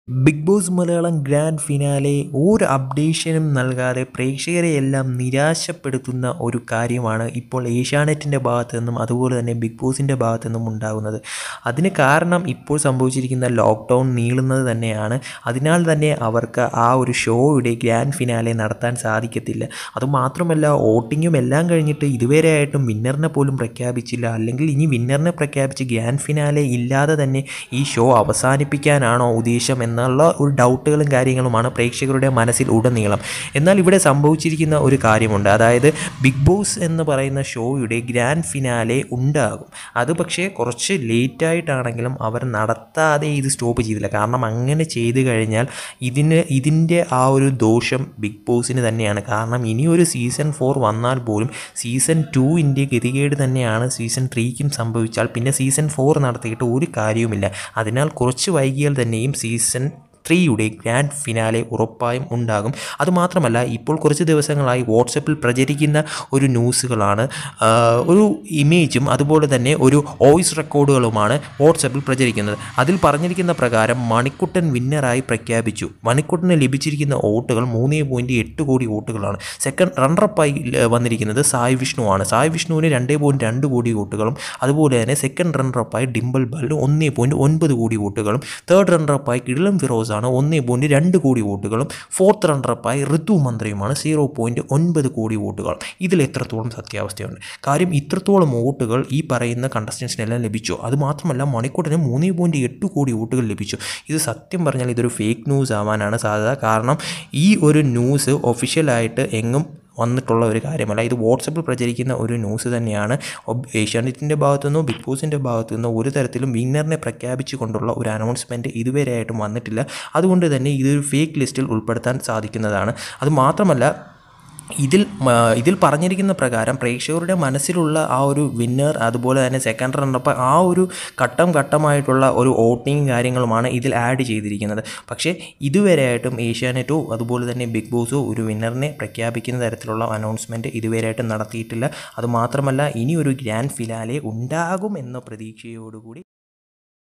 big boss Malayalam grand finale ഒരു അപ്ഡേഷനും നൽകാതെ പ്രേക്ഷകരെ എല്ലാം നിരാശപ്പെടുത്തുന്ന ഒരു കാര്യമാണ് ഇപ്പോൾ ഏഷ്യാനെറ്റിൻ്റെ ഭാഗത്തു നിന്നും അതുപോലെ തന്നെ ബിഗ് ബോസിൻ്റെ ഭാഗത്തു നിന്നും ഉണ്ടാകുന്നത് അതിന് കാരണം ഇപ്പോൾ സംഭവിച്ചിരിക്കുന്ന ലോക്ക്ഡൗൺ നീളുന്നത് തന്നെയാണ് അതിനാൽ തന്നെ അവർക്ക് ആ ഒരു ഷോയുടെ ഗ്രാൻഡ് ഫിനാലെ നടത്താൻ സാധിക്കത്തില്ല അതുമാത്രമല്ല വോട്ടിങ്ങും എല്ലാം കഴിഞ്ഞിട്ട് ഇതുവരെയായിട്ടും വിന്നറിനെ പോലും പ്രഖ്യാപിച്ചില്ല അല്ലെങ്കിൽ ഇനി വിന്നറിനെ പ്രഖ്യാപിച്ച് ഗ്രാൻഡ് ഫിനാലെ ഇല്ലാതെ തന്നെ ഈ ഷോ അവസാനിപ്പിക്കാനാണോ ഉദ്ദേശം എന്നുള്ള ഒരു ഡൗട്ടുകളും കാര്യങ്ങളുമാണ് പ്രേക്ഷകരുടെ മനസ്സിൽ ഉടനീളം എന്നാൽ ഇവിടെ സംഭവിച്ചിരിക്കുന്ന ഒരു കാര്യമുണ്ട് അതായത് ബിഗ് ബോസ് എന്ന് പറയുന്ന ഷോയുടെ ഗ്രാൻഡ് ഫിനാലെ ഉണ്ടാകും അത് പക്ഷേ കുറച്ച് ലേറ്റായിട്ടാണെങ്കിലും അവർ നടത്താതെ ഇത് സ്റ്റോപ്പ് ചെയ്തില്ല കാരണം അങ്ങനെ ചെയ്തു കഴിഞ്ഞാൽ ഇതിന് ഇതിൻ്റെ ആ ഒരു ദോഷം ബിഗ് ബോസിന് തന്നെയാണ് കാരണം ഇനി ഒരു സീസൺ ഫോർ വന്നാൽ പോലും സീസൺ ടുവിൻ്റെ ഗതികേട് തന്നെയാണ് സീസൺ ത്രീക്കും സംഭവിച്ചാൽ പിന്നെ സീസൺ ഫോർ നടത്തിയിട്ട് ഒരു കാര്യവുമില്ല അതിനാൽ കുറച്ച് വൈകിയാൽ തന്നെയും സീസൺ ത്രീയുടെ ഗ്രാൻഡ് ഫിനാലെ ഉറപ്പായും ഉണ്ടാകും അതുമാത്രമല്ല ഇപ്പോൾ കുറച്ച് ദിവസങ്ങളായി വാട്സപ്പിൽ പ്രചരിക്കുന്ന ഒരു ന്യൂസുകളാണ് ആ, ഒരു ഇമേജും അതുപോലെ തന്നെ ഒരു വോയിസ് റെക്കോർഡുകളുമാണ് വാട്സപ്പിൽ പ്രചരിക്കുന്നത് അതിൽ പറഞ്ഞിരിക്കുന്ന പ്രകാരം മണിക്കുട്ടൻ വിന്നറായി പ്രഖ്യാപിച്ചു മണിക്കുട്ടന് ലഭിച്ചിരിക്കുന്ന വോട്ടുകൾ മൂന്ന് പോയിൻറ്റ് എട്ട് കോടി വോട്ടുകളാണ് സെക്കൻഡ് റണ്ണറപ്പായി വന്നിരിക്കുന്നത് സായ് വിഷ്ണുവാണ് സായ് വിഷ്ണുവിന് രണ്ട് പോയിൻറ്റ് രണ്ട് കോടി വോട്ടുകളും അതുപോലെ തന്നെ സെക്കൻഡ് റണ്ണറപ്പായി ഡിംബിൾ ബല്ലിന് ഒന്ന് പോയിൻറ്റ് ഒൻപത് കോടി വോട്ടുകളും തേർഡ് റണ്ണറപ്പായി കിടിലം ഫിറോസാണ് ഒന്ന് പോയിൻറ്റ് രണ്ട് കോടി വോട്ടുകളും ഫോർത്ത് റണ്ണറപ്പായി ഋതു മന്ത്രിയുമാണ് സീറോ പോയിൻറ്റ് ഒൻപത് കോടി വോട്ടുകൾ ഇതിൽ എത്രത്തോളം സത്യാവസ്ഥയുണ്ട് കാര്യം ഇത്രത്തോളം വോട്ടുകൾ ഈ പറയുന്ന കണ്ടസ്റ്റൻസിനെല്ലാം ലഭിച്ചു അതുമാത്രമല്ല മണിക്കൂട്ടിന് മൂന്ന് പോയിൻറ്റ് എട്ട് കോടി വോട്ടുകൾ ലഭിച്ചു ഇത് സത്യം പറഞ്ഞാൽ ഇതൊരു ഫേക്ക് ന്യൂസ് ആവാനാണ് സാധ്യത കാരണം ഈ ഒരു ന്യൂസ് ഒഫീഷ്യലായിട്ട് എങ്ങും വന്നിട്ടുള്ള ഒരു കാര്യമല്ല ഇത് വാട്സപ്പിൽ പ്രചരിക്കുന്ന ഒരു ന്യൂസ് തന്നെയാണ് ഒബ് ഏഷ്യാനെറ്റിൻ്റെ ഭാഗത്തുനിന്നോ ബിഗ് ബോസിൻ്റെ ഭാഗത്തു നിന്നോ ഒരു തരത്തിലും വിന്നറിനെ പ്രഖ്യാപിച്ചുകൊണ്ടുള്ള ഒരു അനൗൺസ്മെൻറ്റ് ഇതുവരെയായിട്ടും വന്നിട്ടില്ല അതുകൊണ്ട് തന്നെ ഇതൊരു ഫേക്ക് ലിസ്റ്റിൽ ഉൾപ്പെടുത്താൻ സാധിക്കുന്നതാണ് അത് മാത്രമല്ല ഇതിൽ മ, ഇതിൽ പറഞ്ഞിരിക്കുന്ന പ്രകാരം പ്രേക്ഷകരുടെ മനസ്സിലുള്ള ആ ഒരു വിന്നർ അതുപോലെ തന്നെ സെക്കൻഡ് റണ്ണപ്പ് ആ ഒരു ഘട്ടം ഘട്ടമായിട്ടുള്ള ഒരു വോട്ടിങ് കാര്യങ്ങളുമാണ് ഇതിൽ ആഡ് ചെയ്തിരിക്കുന്നത് പക്ഷേ ഇതുവരെയായിട്ടും ഏഷ്യാനെറ്റോ അതുപോലെ തന്നെ ബിഗ് ബോസോ ഒരു വിന്നറിനെ പ്രഖ്യാപിക്കുന്ന തരത്തിലുള്ള അനൗൺസ്മെൻറ്റ് ഇതുവരെയായിട്ടും നടത്തിയിട്ടില്ല അതുമാത്രമല്ല ഇനി ഒരു ഗ്രാൻഡ് ഫിനാലെ ഉണ്ടാകും എന്ന പ്രതീക്ഷയോടുകൂടി